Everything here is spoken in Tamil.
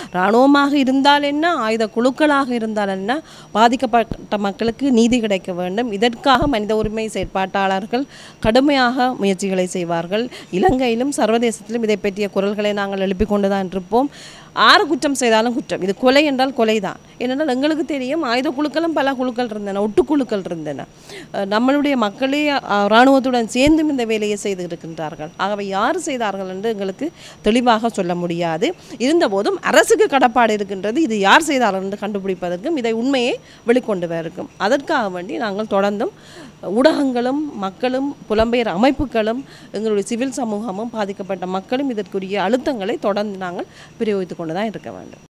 இராணுவமாக இருந்தால் என்ன ஆயுத குழுக்களாக இருந்தால் என்ன பாதிக்கப்பட்ட மக்களுக்கு நீதி கிடைக்க வேண்டும் இதற்காக மனித உரிமை செயற்பாட்டாளர்கள் கடுமையாக முயற்சிகளை செய்வார்கள் இலங்கையிலும் சர்வதேசத்திலும் இதை பற்றிய குரல்களை நாங்கள் எழுப்பிக் கொண்டு தான் இருப்போம் ஆறு குற்றம் செய்தாலும் குற்றம் இது கொலை என்றால் கொலை தான் ஏனென்றால் எங்களுக்கு தெரியும் ஆயுத குழுக்களும் பல குழுக்கள் இருந்தன ஒட்டுக்குழுக்கள் இருந்தன அஹ் நம்மளுடைய மக்களே அஹ், இராணுவத்துடன் சேர்ந்தும் இந்த வேலையை செய்து இருக்கின்றார்கள் ஆகவே யார் செய்தார்கள் என்று எங்களுக்கு தெளிவாக சொல்ல முடியாது இருந்தபோதும் அரசுக்கு கடப்பாடு இருக்கின்றது இது யார் செய்தார்கள் என்று கண்டுபிடிப்பதற்கும் இதை உண்மையை வெளிக்கொண்டு வரும் அதற்காக வேண்டி நாங்கள் தொடர்ந்தும் ஊடகங்களும் மக்களும் புலம்பெயர் அமைப்புகளும் எங்களுடைய சிவில் சமூகமும் பாதிக்கப்பட்ட மக்களும் இதற்குரிய அழுத்தங்களை தொடர்ந்து நாங்கள் பிரயோகித்து கொண்டு தான் இருக்க வேண்டும்